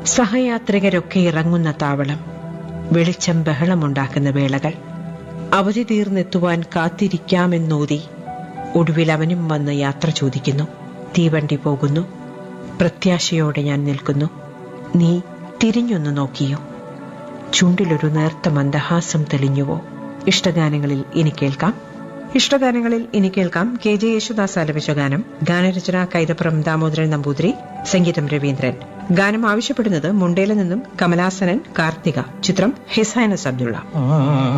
സഹയാത്രികരൊക്കെ ഇറങ്ങുന്ന താവളം വെളിച്ചം ബഹളമുണ്ടാക്കുന്ന വേളകൾ അവധി തീർന്നെത്തുവാൻ കാത്തിരിക്കാമെന്നോതി ഒടുവിൽ അവനും വന്ന് യാത്ര ചോദിക്കുന്നു തീവണ്ടി പോകുന്നു പ്രത്യാശയോടെ ഞാൻ നിൽക്കുന്നു നീ തിരിഞ്ഞൊന്നു നോക്കിയോ ചുണ്ടിലൊരു നേർത്ത മന്ദഹാസം തെളിഞ്ഞുവോ ഇഷ്ടഗാനങ്ങളിൽ ഇനി കേൾക്കാം ഇഷ്ടഗാനങ്ങളിൽ ഇനി കേൾക്കാം കെ ജെ യേശുദാസ് ആലപിച്ച ഗാനം ഗാനരചന കൈതപ്പുറം ദാമോദരൻ നമ്പൂതിരി സംഗീതം രവീന്ദ്രൻ ഗാനം ആവശ്യപ്പെടുന്നത് മുണ്ടേല നിന്നും കമലാസനൻ കാർത്തിക ചിത്രം ഹിസൈനസ് അബ്ദുള്ള ആ